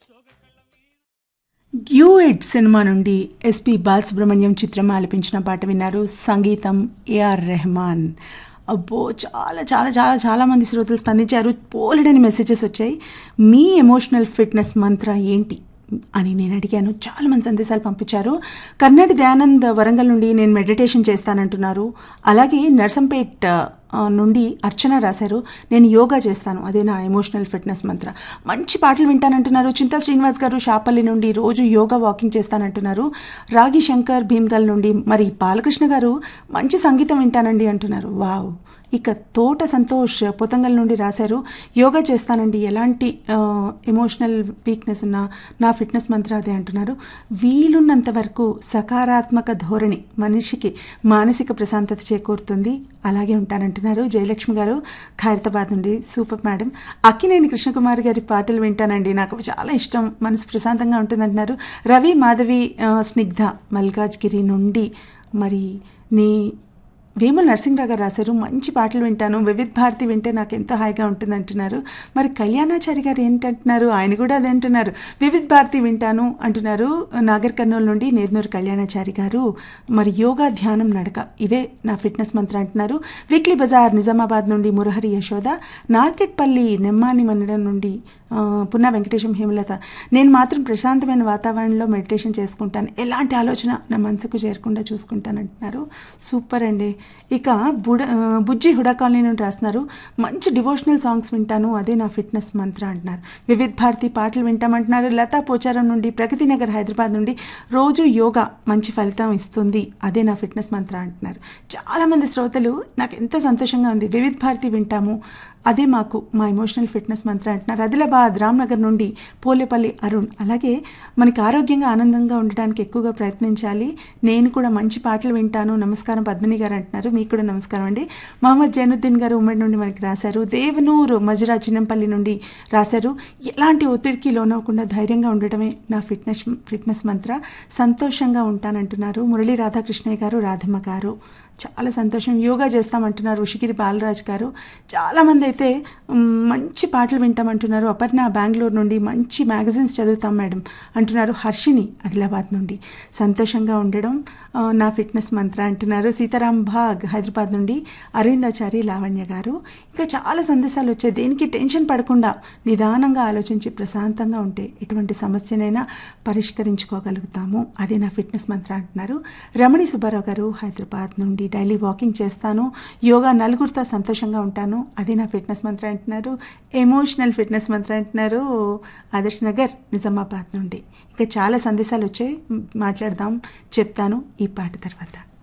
duet సినిమా నుండి SP Balasubrahmanyam చిత్రం ఆలపించిన పాట విన్నారు సంగీతం ఏఆర్ రెహమాన్ అబ్బో చాలా చాలా చాలా చాలా మంది శ్రోతలు స్పందించారు పోలెడని మెసేజెస్ వచ్చాయి మీ ఎమోషనల్ ఫిట్నెస్ మంత్ర ఏంటి అని నేను అడిగాను చాలా మంది సందేశాలు పంపించారు కర్ణాటి దయానంద్ వరంగల్ నుండి నేను మెడిటేషన్ చేస్తానంటున్నారు అలాగే నర్సంపేట్ ఆ, నుండి అర్చన రాశారు నేను యోగా చేస్తాను అదే నా ఎమోషనల్ ఫిట్నెస్ మంత్ర మంచి పాటలు వింటానంటున్నారు చింతా శ్రీనివాస్ గారు షాపల్లి నుండి రోజు యోగా వాకింగ్ చేస్తానంటున్నారు రాగి శంకర్ భీమ్గల్ నుండి మరి బాలకృష్ణ గారు మంచి సంగీతం వింటానండి అంటున్నారు వావ్ ఇక తోట సంతోష్ పొతంగల్ నుండి రాశారు యోగా చేస్తానండి ఎలాంటి ఎమోషనల్ వీక్నెస్ ఉన్నా నా ఫిట్నెస్ మంత్ర అదే అంటున్నారు వీలున్నంత వరకు సకారాత్మక ధోరణి మనిషికి మానసిక ప్రశాంతత చేకూరుతుంది అలాగే ఉంటానంటున్నారు జయలక్ష్మి గారు ఖైరతాబాద్ నుండి సూపర్ మేడం అక్కినేని కృష్ణకుమార్ గారి పాటలు వింటానండి నాకు అవి చాలా ఇష్టం మనసు ప్రశాంతంగా ఉంటుందంటున్నారు రవి మాధవి ఆ, స్నిగ్ధ మల్కాజ్గిరి నుండి మరి నీ వేముల నరసింహరావు గారు రాశారు మంచి పాటలు వింటాను వివిధ్ భారతి వింటే నాకు ఎంతో హాయిగా ఉంటుంది అంటున్నారు మరి కళ్యాణాచారి గారు ఏంటంటున్నారు ఆయన కూడా అదే అంటున్నారు వివిధ్ భారతి వింటాను అంటున్నారు నాగర్ కర్నూలు నుండి నేర్నూరు కళ్యాణాచారి గారు మరి యోగా ధ్యానం నడక ఇవే నా ఫిట్నెస్ మంత్రం అంటున్నారు వీక్లీ బజార్ నిజామాబాద్ నుండి మురహరి యశోద నార్కెట్పల్లి నెమ్మాని మండలం నుండి ఆ, పున్నా వెంకటేశం హేమలత నేను మాత్రం ప్రశాంతమైన వాతావరణంలో మెడిటేషన్ చేసుకుంటాను ఎలాంటి ఆలోచన నా మనసుకు చేరకుండా చూసుకుంటాను అంటున్నారు సూపర్ అండి ఇక బుడ ఆ, బుజ్జి హుడా కాలనీ నుండి రాస్తున్నారు మంచి డివోషనల్ సాంగ్స్ వింటాను అదే నా ఫిట్నెస్ మంత్ర అంటున్నారు వివిధ్ భారతి పాటలు వింటామంటున్నారు లతా పోచారం నుండి ప్రగతి నగర్ హైదరాబాద్ నుండి రోజు యోగా మంచి ఫలితం ఇస్తుంది అదే నా ఫిట్నెస్ మంత్ర అంటున్నారు చాలామంది శ్రోతలు నాకు ఎంతో సంతోషంగా ఉంది వివిధ్ భారతి వింటాము అదే మాకు మా ఎమోషనల్ ఫిట్నెస్ మంత్ర అంటున్నారు ఆదిలాబాద్ రామ్నగర్ నుండి పోలేపల్లి అరుణ్ అలాగే మనకి ఆరోగ్యంగా ఆనందంగా ఉండడానికి ఎక్కువగా ప్రయత్నించాలి నేను కూడా మంచి పాటలు వింటాను నమస్కారం పద్మిని గారు అంటున్నారు మీకు కూడా నమస్కారం అండి మహమ్మద్ జైనుద్దీన్ గారు ఉమ్మడి నుండి మనకి రాశారు దేవనూరు మజరా చిన్నంపల్లి నుండి రాశారు ఎలాంటి ఒత్తిడికి లోనవ్వకుండా ధైర్యంగా ఉండటమే నా ఫిట్నెస్ ఫిట్నెస్ మంత్ర సంతోషంగా ఉంటానంటున్నారు మురళీ రాధాకృష్ణయ్య గారు రాధమ్మ గారు చాలా సంతోషం యోగా చేస్తామంటున్నారు ఋషిగిరి బాలరాజ్ గారు చాలామంది అయితే మ్, మంచి పాటలు వింటామంటున్నారు అపర్ణ బెంగళూరు నుండి మంచి మ్యాగజైన్స్ చదువుతాం మేడం అంటున్నారు హర్షిని ఆదిలాబాద్ నుండి సంతోషంగా ఉండడం ఆ, నా ఫిట్నెస్ మంత్ర అంటున్నారు సీతారాం భాగ్ హైదరాబాద్ నుండి అరవిందాచారి లావణ్య గారు ఇంకా చాలా సందేశాలు వచ్చాయి దేనికి టెన్షన్ పడకుండా నిదానంగా ఆలోచించి ప్రశాంతంగా ఉంటే ఎటువంటి సమస్యనైనా పరిష్కరించుకోగలుగుతాము అదే నా ఫిట్నెస్ మంత్ర అంటున్నారు రమణి సుబ్బారావు గారు హైదరాబాద్ నుండి డైలీ వాకింగ్ చేస్తాను యోగా నలుగురితో సంతోషంగా ఉంటాను అదే నా ఫిట్నెస్ మంత్ర అంటున్నారు ఎమోషనల్ ఫిట్నెస్ మంత్ర అంటున్నారు ఆదర్శ్ నగర్ నిజామాబాద్ నుండి ఇంకా చాలా సందేశాలు వచ్చాయి మాట్లాడదాం చెప్తాను ఈ పాట తర్వాత